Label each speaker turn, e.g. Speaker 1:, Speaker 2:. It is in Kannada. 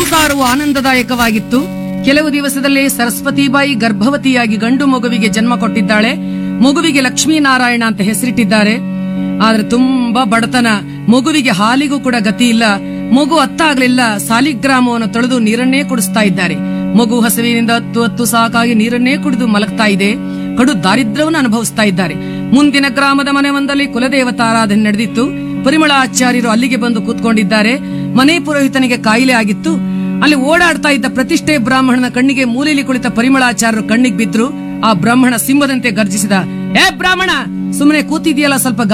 Speaker 1: ಹುಡುಕಾಡುವ ಆನಂದದಾಯಕವಾಗಿತ್ತು ಕೆಲವು ದಿವಸದಲ್ಲೇ ಸರಸ್ವತಿಬಾಯಿ ಗರ್ಭವತಿಯಾಗಿ ಗಂಡು ಮಗುವಿಗೆ ಜನ್ಮ ಕೊಟ್ಟಿದ್ದಾಳೆ ಮಗುವಿಗೆ ಲಕ್ಷ್ಮೀನಾರಾಯಣ ಅಂತ ಹೆಸರಿಟ್ಟಿದ್ದಾರೆ ಆದ್ರೆ ತುಂಬಾ ಬಡತನ ಮಗುವಿಗೆ ಹಾಲಿಗೂ ಕೂಡ ಗತಿ ಇಲ್ಲ ಮಗು ಅತ್ತಾಗ್ಲಿಲ್ಲ ಸಾಲಿಗ್ರಾಮವನ್ನು ತೊಳೆದು ನೀರನ್ನೇ ಕುಡಿಸ್ತಾ ಇದ್ದಾರೆ ಮಗು ಹಸಿವಿನಿಂದ ಹತ್ತು ಹತ್ತು ಸಾಕಾಗಿ ನೀರನ್ನೇ ಕುಡಿದು ಮಲಗ್ತಾ ಇದೆ ಕಡು ದಾರಿದ್ರ್ಯವನ್ನು ಅನುಭವಿಸ್ತಾ ಇದ್ದಾರೆ ಮುಂದಿನ ಗ್ರಾಮದ ಮನೆ ಒಂದಲ್ಲಿ ಕುಲದೇವತಾರಾಧನೆ ನಡೆದಿತ್ತು ಪರಿಮಳಾಚಾರ್ಯರು ಅಲ್ಲಿಗೆ ಬಂದು ಕೂತ್ಕೊಂಡಿದ್ದಾರೆ ಮನೆ ಪುರೋಹಿತನಿಗೆ ಕಾಯಿಲೆ ಆಗಿತ್ತು ಅಲ್ಲಿ ಓಡಾಡ್ತಾ ಇದ್ದ ಪ್ರತಿಷ್ಠೆ ಬ್ರಾಹ್ಮಣನ ಕಣ್ಣಿಗೆ ಮೂಲೆಯಲ್ಲಿ ಕುಳಿತ ಪರಿಮಳಾಚಾರ್ಯರು ಕಣ್ಣಿಗೆ ಬಿದ್ರು ಆ ಬ್ರಾಹ್ಮಣ ಸಿಂಹದಂತೆ ಗರ್ಜಿಸಿದ ಏ ಬ್ರಾಹ್ಮಣ ಸುಮ್ಮನೆ ಕೂತಿದ್ಯಲ್ಲ ಸ್ವಲ್ಪ